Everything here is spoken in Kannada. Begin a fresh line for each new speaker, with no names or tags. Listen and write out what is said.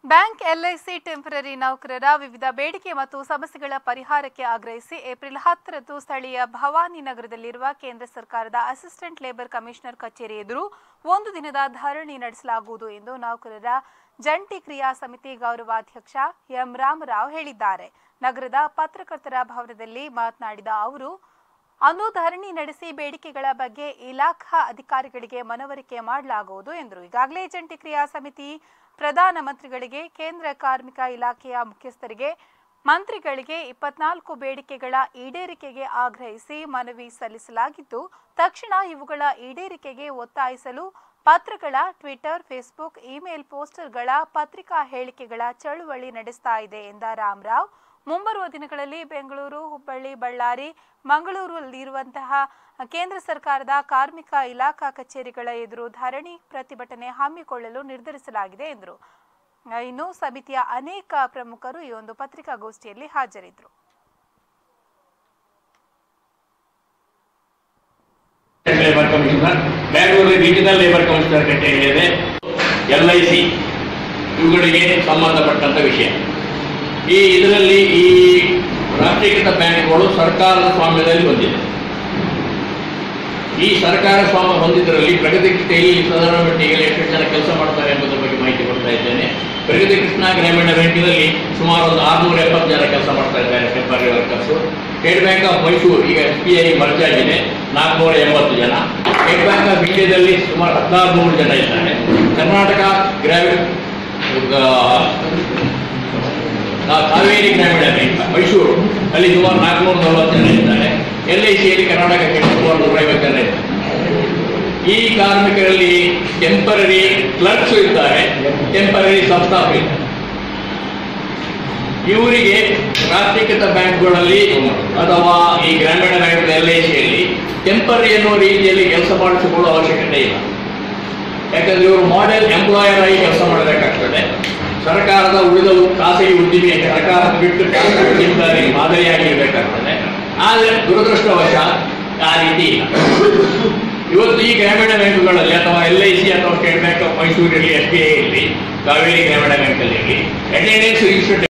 ಬ್ಯಾಂಕ್ ಎಲ್ಐಸಿ ಟೆಂಪರರಿ ನೌಕರರ ವಿವಿಧ ಬೇಡಿಕೆ ಮತ್ತು ಸಮಸ್ಯೆಗಳ ಪರಿಹಾರಕ್ಕೆ ಆಗ್ರಹಿಸಿ ಏಪ್ರಿಲ್ ಹತ್ತರಂದು ಸ್ಥಳೀಯ ಭವಾನಿ ನಗರದಲ್ಲಿರುವ ಕೇಂದ್ರ ಸರ್ಕಾರದ ಅಸಿಸ್ಟೆಂಟ್ ಲೇಬರ್ ಕಮಿಷನರ್ ಕಚೇರಿ ಎದುರು ಒಂದು ದಿನದ ಧರಣಿ ನಡೆಸಲಾಗುವುದು ಎಂದು ನೌಕರರ ಜಂಟಿ ಕ್ರಿಯಾ ಸಮಿತಿ ಗೌರವಾಧ್ಯಕ್ಷ ಎಂ ರಾಮರಾವ್ ಹೇಳಿದ್ದಾರೆ ನಗರದ ಪತ್ರಕರ್ತರ ಭವನದಲ್ಲಿ ಮಾತನಾಡಿದ ಅವರು ಅನು ಧರಣಿ ನಡೆಸಿ ಬೇಡಿಕೆಗಳ ಬಗ್ಗೆ ಇಲಾಖಾ ಅಧಿಕಾರಿಗಳಿಗೆ ಮನವರಿಕೆ ಮಾಡಲಾಗುವುದು ಎಂದರು ಈಗಾಗಲೇ ಜಂಟಿ ಕ್ರಿಯಾ ಸಮಿತಿ ಪ್ರಧಾನ ಮಂತ್ರಿಗಳಿಗೆ ಕೇಂದ್ರ ಕಾರ್ಮಿಕ ಇಲಾಖೆಯ ಮುಖ್ಯಸ್ಥರಿಗೆ ಮಂತ್ರಿಗಳಿಗೆ ಇಪ್ಪತ್ನಾಲ್ಕು ಬೇಡಿಕೆಗಳ ಈಡೇರಿಕೆಗೆ ಆಗ್ರಹಿಸಿ ಮನವಿ ಸಲ್ಲಿಸಲಾಗಿದ್ದು ತಕ್ಷಣ ಇವುಗಳ ಈಡೇರಿಕೆಗೆ ಒತ್ತಾಯಿಸಲು ಪತ್ರಗಳ ಟ್ವಿಟರ್ ಫೇಸ್ಬುಕ್ ಇಮೇಲ್ ಪೋಸ್ಟರ್ಗಳ ಪತ್ರಿಕಾ ಹೇಳಿಕೆಗಳ ಚಳುವಳಿ ನಡೆಸ್ತಾ ಇದೆ ಎಂದ ರಾಮರಾವ್ ಮುಂಬರುವ ದಿನಗಳಲ್ಲಿ ಬೆಂಗಳೂರು ಹುಬ್ಬಳ್ಳಿ ಬಳ್ಳಾರಿ ಮಂಗಳೂರಲ್ಲಿರುವಂತಹ ಕೇಂದ್ರ ಸರ್ಕಾರದ ಕಾರ್ಮಿಕ ಇಲಾಖಾ ಕಚೇರಿಗಳ ಎದುರು ಧರಣಿ ಪ್ರತಿಭಟನೆ ಹಮ್ಮಿಕೊಳ್ಳಲು ನಿರ್ಧರಿಸಲಾಗಿದೆ ಎಂದರು ಇನ್ನು ಸಮಿತಿಯ ಅನೇಕ ಪ್ರಮುಖರು ಈ ಒಂದು ಪತ್ರಿಕಾಗೋಷ್ಠಿಯಲ್ಲಿ ಹಾಜರಿದ್ದರು
labour commissioner Bangalore regional labour commissioner ಕಚೇರಿ ಇದೆ ಎಲ್ ಐ ಸಿ ಇವುಗಳಿಗೆ ಸಂಬಂಧಪಟ್ಟಂತ ವಿಷಯ ಈ ಇದರಲ್ಲಿ ಈ ರಾಷ್ಟ್ರೀಕೃತ ಬ್ಯಾಂಕ್ಗಳು ಸರ್ಕಾರದ ಸ್ವಾಮ್ಯದಲ್ಲಿ ಹೊಂದಿದೆ ಈ ಸರ್ಕಾರ ಸ್ವಾಮ್ಯ ಹೊಂದಿದ್ದರಲ್ಲಿ ಪ್ರಗತಿ ಕೃಷ್ಣೆಯಲ್ಲಿ ಸಾಧಾರಣ ಮಟ್ಟಿಗೆ ಎಷ್ಟು ಜನ ಕೆಲಸ ಮಾಡ್ತಾರೆ ಎಂಬುದರ ಬಗ್ಗೆ ಮಾಹಿತಿ ಕೊಡ್ತಾ ಇದ್ದೇನೆ ಪ್ರಗತಿ ಕೃಷ್ಣ ಗ್ರಾಮೀಣ ಬ್ಯಾಂಕಿನಲ್ಲಿ ಸುಮಾರು ಒಂದು ಆರುನೂರ ಎಪ್ಪತ್ತು ಜನ ಕೆಲಸ ಮಾಡ್ತಾ ಇದ್ದಾರೆ temporary workers State Bank of Mysore ಈಗ ಎಸ್ ಬಿ ಐ ಮರ್ಜ್ ಆಗಿದೆ ನಾಲ್ಕುನೂರ ಎಂಬತ್ತು ಜನ ಸ್ಟೇಟ್ ಬ್ಯಾಂಕ್ ಆಫ್ ಇಂಡಿಯಾದಲ್ಲಿ ಸುಮಾರು ಹದಿನಾರು ನೂರು ಜನ ಇದ್ದಾರೆ ಕರ್ನಾಟಕ ಗ್ರಾಮೀಣ ಆ, ಕಾವೇರಿ ಗ್ರಾಮೀಣ ಬ್ಯಾಂಕ್ ಮೈಸೂರು ಅಲ್ಲಿ ಸುಮಾರು ನಾಲ್ಕುನೂರ ನಲವತ್ತು ಜನ ಇದ್ದಾರೆ ಎಲ್ ಐ ಸಿಯಲ್ಲಿ ಕರ್ನಾಟಕಕ್ಕೆ ಸುಮಾರು ನೂರೈವತ್ತು ಜನ ಇದ್ದಾರೆ ಈ ಕಾರ್ಮಿಕರಲ್ಲಿ ಟೆಂಪರರಿ ಕ್ಲರ್ಕ್ಸ್ ಇದ್ದಾರೆ ಟೆಂಪರರಿ ಸಬ್ಸ್ಟಾಫ್ ಇದ್ದಾರೆ ಇವರಿಗೆ ರಾಷ್ಟ್ರೀಕೃತ ಬ್ಯಾಂಕ್ಗಳಲ್ಲಿ ಅಥವಾ ಈ ಗ್ರಾಮೀಣ ಬ್ಯಾಂಕ್ ಎಲ್ ಐ ಸಿಯಲ್ಲಿ ಟೆಂಪರರಿ ಎನ್ನುವ ರೀತಿಯಲ್ಲಿ ಕೆಲಸ ಮಾಡಿಸಿಕೊಳ್ಳುವ ಅವಶ್ಯಕತೆ ಇಲ್ಲ ಯಾಕಂದ್ರೆ ಇವರು ಮಾಡೆಲ್ ಎಂಪ್ಲಾಯರ್ ಆಗಿ ಕೆಲಸ ಮಾಡಬೇಕಾಗ್ತದೆ ಸರ್ಕಾರದ ಉಳಿದ ಖಾಸಗಿ ಉದ್ದಿಮೆ ಸರ್ಕಾರ ಬಿಟ್ಟು ಖಾಸಗಿ ಉದ್ದಿಮೆದಾರರಿಗೆ ಮಾದರಿಯಾಗಿ ಇರಬೇಕಾಗ್ತದೆ ಆದರೆ ದುರದೃಷ್ಟವಶ ಆ ರೀತಿ ಇಲ್ಲ ಇವತ್ತು ಈ ಗ್ರಾಮೀಣ ಬ್ಯಾಂಕುಗಳಲ್ಲಿ ಅಥವಾ ಎಲ್ ಐ ಸಿ ಅಥವಾ ಸ್ಟೇಟ್ ಬ್ಯಾಂಕ್ ಆಫ್ ಮೈಸೂರಲ್ಲಿ ಎಸ್ ಬಿ ಐ ಇರಲಿ ಕಾವೇರಿ ಗ್ರಾಮೀಣ ಬ್ಯಾಂಕಲ್ಲಿ ಇರಲಿ ಅಟೆಂಡೆನ್ಸ್ ರಿಜಿಸ್ಟರ್